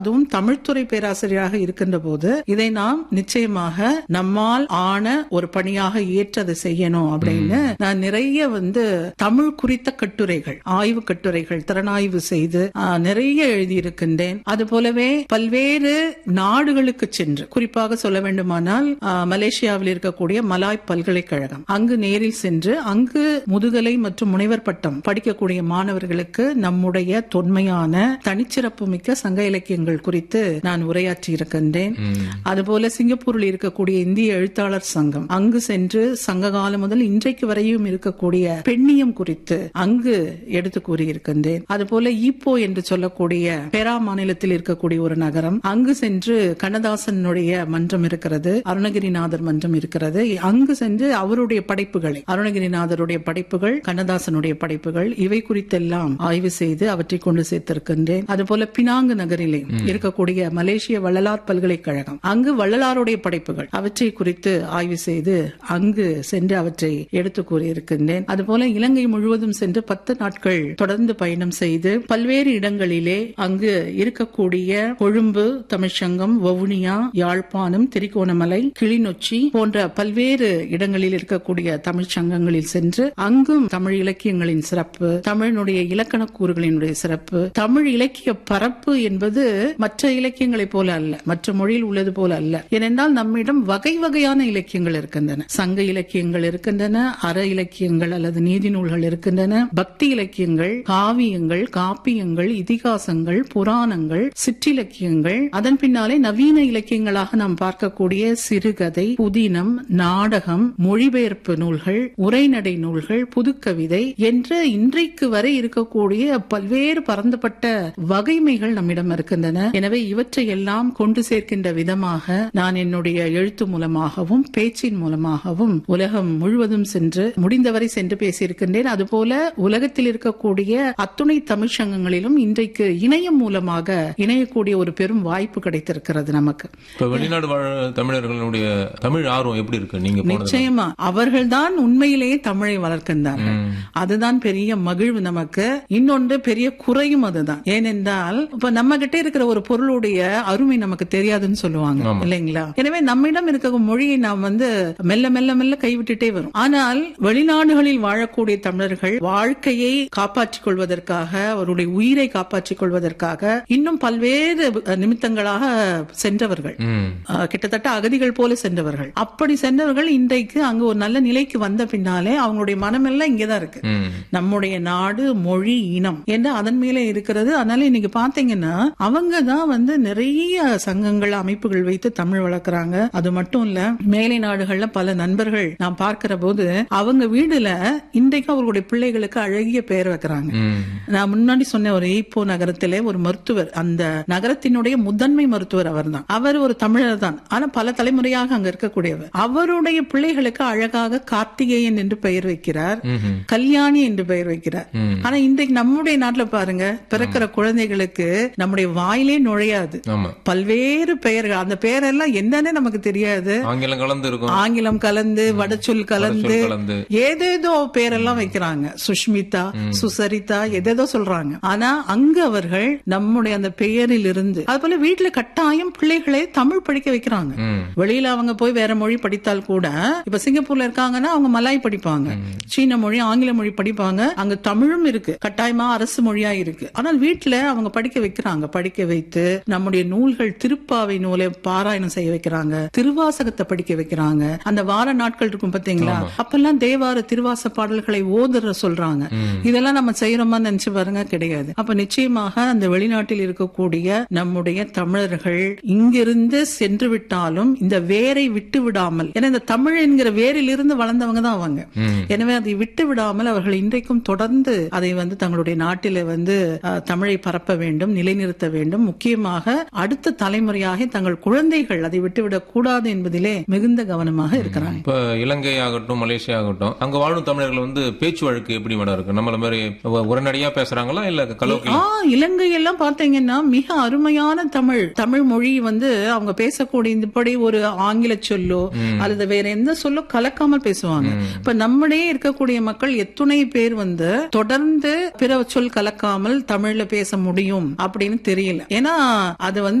அதுவும் தமிழ்துறை பேராசிரியராக இருக்கின்ற போது இதை நாம் நிச்சயமாக நம்மால் ஆன ஒரு பணியாக ஏற்று அதை செய்யணும் அப்படின்னு நான் நிறைய வந்து தமிழ் குறித்த கட்டுரைகள் ஆய்வு கட்டுரைகள் திறனாய்வு செய்து ஆ, நிறைய எழுதியிருக்கின்றேன் அது போலவே பல்வேறு நாடுகளுக்கு சென்று குறிப்பாக சொல்ல வேண்டுமானால் ஆ, மலேசியாவில் இருக்கக்கூடிய மலாய் பல்கலைக்கழகம் அங்கு நேரில் சென்று அங்கு முதுகலை மற்றும் முனைவர் பட்டம் படிக்கக்கூடிய மாணவர்களுக்கு நம்முடைய தொன்மையான தனிச்சிறப்பு மிக்க சங்க இலக்கியங்கள் குறித்து நான் உரையாற்றி இருக்கின்றேன் அதுபோல சிங்கப்பூரில் இருக்கக்கூடிய இந்திய எழுத்தாளர் சங்கம் அங்கு சென்று சங்க காலம் முதல் இன்றைக்கு வரையும் இருக்கக்கூடிய பெண்ணியம் குறித்து அங்கு எடுத்து கூறியிருக்கின்றேன் அதுபோல ஈப்போ என்று சொல்லக்கூடிய பெரா மாநிலத்தில் இருக்கக்கூடிய ஒரு நகரம் அங்கு சென்று கண்ணதாசனுடைய மன்றம் இருக்கிறது அருணகிரிநாதர் மன்றம் இருக்கிறது அங்கு சென்று அவருடைய படைப்புகளை அருணகிரிநாதருடைய படைப்புகள் கண்ணதாசனுடைய படைப்புகள் இவை குறித்தெல்லாம் ஆய்வு செய்து அவற்றை கொண்டு சேர்த்திருக்கின்றேன் அதுபோல பினாங்கு நகரிலே இருக்கக்கூடிய மலேசிய வள்ளலார் பல்கலைக்கழகம் அங்கு வள்ளலாருடைய படைப்புகள் அவற்றை குறித்து ஆய்வு செய்து அங்கு சென்று அவற்றை எடுத்து கூறியிருக்கின்றேன் அதுபோல இலங்கை முழுவதும் சென்று பத்து நாட்கள் தொடர்ந்து பயணம் செய்து பல்வேறு இடங்களிலே அங்கு இருக்கக்கூடிய கொழும்பு தமிழ்ச்சங்கம் வவுனியா யாழ்ப்பாணம் திரிகோணமலை கிளிநொச்சி போன்ற பல்வேறு இடங்களில் இருக்கக்கூடிய தமிழ்ச் சங்கங்களில் சென்று அங்கும் தமிழ் இலக்கியங்களின் சிறப்பு தமிழினுடைய இலக்கண கூறுகளினுடைய சிறப்பு தமிழ் இலக்கிய பரப்பு என்பது மற்ற இலக்கியங்களைப் போல அல்ல மற்ற மொழியில் உள்ளது போல அல்ல ஏனென்றால் நம்மிடம் வகை வகையான இலக்கியங்கள் இருக்கின்றன சங்க இலக்கியங்கள் இருக்கின்றன அற இலக்கியங்கள் அல்லது நீதி நூல்கள் இருக்கின்றன பக்தி இலக்கியங்கள் காவியங்கள் காப்பியங்கள் இதிகாசங்கள் புராணங்கள் சிற்றிலக்கியங்கள் அதன் பின்னாலே நவீன இலக்கியங்களாக நாம் பார்க்கக்கூடிய சிறுகதை புதினம் நாடகம் மொழிபெயர்ப்பு நூல்கள் உரைநடை நூல்கள் புதுக்கவிதை என்று இன்றைக்கு வரை இருக்கக்கூடிய பல்வேறு பரந்துபட்ட வகைமைகள் நம்மிடம் இருக்கின்றன எனவே இவற்றை எல்லாம் கொண்டு சேர்க்கின்ற விதமாக நான் என்னுடைய எழுத்து மூலமாகவும் பேச்சின் மூலமாகவும் உலகம் முழுவதும் சென்று முடிந்தவரை சென்று பேசியிருக்கின்றேன் அதுபோல உலகத்தில் இருக்கக்கூடிய அத்துணை தமிழ் சங்கங்களிலும் இன்றைக்கு இணையம் மூலமாக இணையக்கூடிய ஒரு பெரும் வாய்ப்பு கிடைத்திருக்கிறது நமக்கு இப்ப வெளிநாடு வாழ் தமிழர்களுடைய தமிழ் ஆர்வம் எப்படி இருக்கு நீங்க போனது நிச்சயமா அவர்கள்தான் உண்மையிலேயே தமிழை வளர்க்கின்றார்கள் அதுதான் பெரிய மகிழ்வு நமக்கு இன்னொன்று பெரிய குறையும் அதுதான் ஏனென்றால் இப்ப நம்ம கிட்ட இருக்கிற ஒரு பொருளுடைய அருமை நமக்கு தெரியாதுன்னு சொல்லுவாங்க இல்லைங்களா எனவே நம்மிடம் இருக்கிற மொழியை நாம் வந்து மெல்ல மெல்ல மெல்ல கைவிட்டுட்டே வரும் ஆனால் வெளிநாடுகளில் வாழக்கூடிய தமிழர்கள் வாழ்க்கையை காப்பாற்றிக் கொள்வதற்காக அவருடைய உயிரை காப்பாற்றிக் கொள்வதற்காக இன்னும் பல்வேறு அஹ், நிமித்தங்களாக சென்றவர்கள் ம். ஆஹ் கிட்டத்தட்ட அகதிகள் போல சென்றவர்கள் அப்படி சென்றவர்கள் இன்றைக்கு அங்கு ஒரு நல்ல நிலைக்கு வந்த பின்னாலே அவங்களுடைய மனமெல்லாம் இங்கதான் இருக்கு ம். நம்முடைய நாடு மொழி இனம் என்று அதன் மேலே இருக்கிறது அதனால இன்னைக்கு பாத்தீங்கன்னா அவங்க தான் வந்து நிறைய சங்கங்கள் அமைப்புகள் வைத்து தமிழ் வளர்க்கறாங்க அது மட்டும் இல்ல மேலை நாடுகள்ல பல நண்பர்கள் நான் பார்க்கிற போது அவங்க வீடுல இன்றைக்கு அவர்களுடைய பிள்ளைகளுக்கு அழகிய பெயர் வைக்கிறாங்க ம். நான் முன்னாடி சொன்ன ஒரு ஈப்போ நகரத்திலே ஒரு மருத்துவர் அந்த நகரத்தினுடைய முதன்மை மருத்துவர் அவர்தான் அவர் ஒரு தமிழர் தான் ஆனா பல தலைமுறையாக அங்க இருக்கக்கூடியவர் அவருடைய பிள்ளைகளுக்கு அழகாக கார்த்திகேயன் என்று பெயர் வைக்கிறார் ம்ஹும். கல்யாணி என்று பெயர் வைக்கிறார் ம். ஆனா இன்றைக்கு நம்முடைய நாட்டுல பாருங்க பிறக்கிற குழந்தைகளுக்கு நம்முடைய வாயிலே நுழையாது ஆமா பல்வேறு பெயர்கள் அந்த பெயரெல்லாம் என்னன்னு நமக்கு தெரியாது ஆங்கிலம் கலந்து இருக்கும் ஆங்கிலம் கலந்து வடச்சொல் கலந்து சொல் கலந்து ஏதேதோ பேரெல்லாம் வைக்கிறாங்க சுஷ்மிதா சுசரிதா எதேதோ சொல்றாங்க ஆனா அங்க அவர்கள் நம்முடைய அந்த பெயரில் இருந்து அது போல வீட்டுல கட்டாயம் பிள்ளைகளை தமிழ் படிக்க வைக்கிறாங்க ம். வெளியில அவங்க போய் வேற மொழி படித்தால் கூட இப்ப சிங்கப்பூர்ல இருக்காங்கன்னா அவங்க மலாய் படிப்பாங்க சீன மொழி ஆங்கில மொழி படிப்பாங்க அங்க தமிழும் இருக்கு கட்டாயமா அரசு மொழியா இருக்கு ஆனால் வீட்டுல அவங்க படிக்க வைக்கிறாங்க படிக்க வைத்து நம்முடைய நூல்கள் திருப்பாவை நூலை பாராயணம் செய்ய வைக்கிறாங்க திருவாசகத்தை படிக்க வைக்கிறாங்க அந்த வார நாட்கள் இருக்கும் பாத்தீங்களா அப்பெல்லாம் தேவார திருவாச பாடல்களை ஓதுற சொல்றாங்க இதெல்லாம் நம்ம செய்யறோமா நினைச்சு பாருங்க கிடையாது அப்ப நிச்சயமாக அந்த வெளிநாட்டில் இருக்கக்கூடிய நம்முடைய தமிழர்கள் இங்கிருந்து சென்று விட்டாலும் இந்த வேரை விட்டு விடாமல் ஏன்னா இந்த தமிழ் என்கிற வேரில் இருந்து வளர்ந்தவங்க தான் அவங்க ம். எனவே அதை விட்டு விடாமல் அவர்கள் இன்றைக்கும் தொடர்ந்து அதை வந்து தங்களுடைய நாட்டில வந்து அஹ், தமிழை பரப்ப வேண்டும் நிலைநிறுத்த வேண்டும் முக்கியமாக அடுத்த தலைமுறையாக தங்கள் குழந்தைகள் அதை விட்டுவிடக் கூடாது என்பதிலே மிகுந்த கவனமாக இருக்கிறாங்க இப்ப இலங்கை ஆகட்டும் மலேசியா ஆகட்டும் அங்க வாழும் தமிழர்கள் வந்து பேச்சு வழக்கு எப்படி மேடம் இருக்கு நம்மள மாதிரி உ- உரைநடையா பேசுறாங்களா இல்ல கலோக்கி ஆ இலங்கை எல்லாம் பாத்தீங்கன்னா மிக அருமையான தமிழ் தமிழ் மொழி வந்து அவங்க பேசக்கூடிய இப்படி ஒரு ஆங்கில சொல்லோ அல்லது வேற எந்த சொல்லோ கலக்காமல் பேசுவாங்க இப்ப நம்முடைய இருக்கக்கூடிய மக்கள் எத்துணை பேர் வந்து தொடர்ந்து பிற சொல் கலக்காமல் தமிழ்ல பேச முடியும் அப்படின்னு தெரியல ஏன்னா அது வந்து